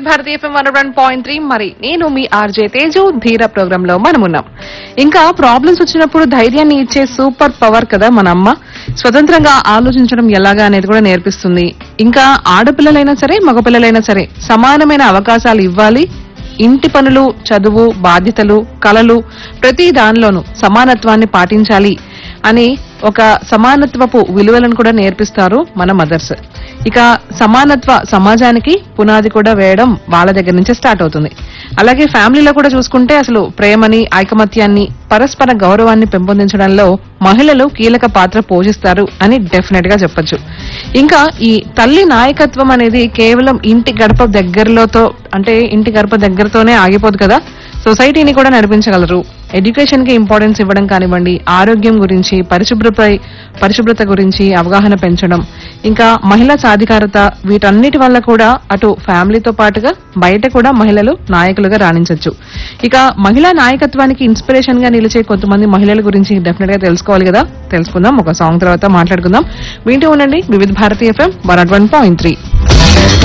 వివిధ భారతీయ FM one one point three మరి నేను మీ ఆర్జే తేజు ధీర ప్రోగ్రామ్ లో మనమున్నాం ఇంకా ప్రాబ్లమ్స్ వచ్చినప్పుడు ధైర్యాన్ని ఇచ్చే సూపర్ పవర్ కదా మన అమ్మ స్వతంత్రంగా ఆలోచించడం ఎలాగా అనేది కూడా నేర్పిస్తుంది ఇంకా ఆడపిల్లలైనా సరే మగపిల్లలైనా సరే సమానమైన అవకాశాలు ఇవ్వాలి ఇంటి పనులు చదువు బాధ్యతలు కలలు ప్రతి దానిలోనూ సమానత్వాన్ని పాటించాలి అని ఒక సమానత్వపు విలువలను కూడా నేర్పిస్తారు మన మదర్స్ ఇక సమానత్వ సమాజానికి పునాది కూడా వేయడం వాళ్ళ దగ్గర నుంచే స్టార్ట్ అవుతుంది అలాగే ఫ్యామిలీలో కూడా చూసుకుంటే అసలు ప్రేమని ఐకమత్యాన్ని పరస్పర గౌరవాన్ని పెంపొందించడంలో మహిళలు కీలక పాత్ర పోషిస్తారు అని డెఫినెట్ గా చెప్పొచ్చు ఇంకా ఈ తల్లి నాయకత్వం అనేది కేవలం ఇంటి గడప దగ్గరలోతో అంటే ఇంటి గడప దగ్గరతోనే ఆగిపోదు కదా సొసైటీని కూడా నడిపించగలరు ఎడ్యుకేషన్ కి ఇంపార్టెన్స్ ఇవ్వడం కానివ్వండి ఆరోగ్యం గురించి పరిశుభ్రపై పరిశుభ్రత గురించి అవగాహన పెంచడం ఇంకా మహిళా సాధికారత వీటన్నిటి వల్ల కూడా అటు ఫ్యామిలీతో పాటుగా బయట కూడా మహిళలు నాయకులుగా రాణించవచ్చు ఇక మహిళా నాయకత్వానికి ఇన్స్పిరేషన్ గా నిలిచే కొంతమంది మహిళల గురించి డెఫినెట్ గా తెలుసుకోవాలి కదా తెలుసుకుందాం ఒక సాంగ్ తర్వాత మాట్లాడుకుందాం వింటూ ఉండండి వివిధ భారతీయ ఎఫ్ఎం వన్ పాయింట్ త్రీ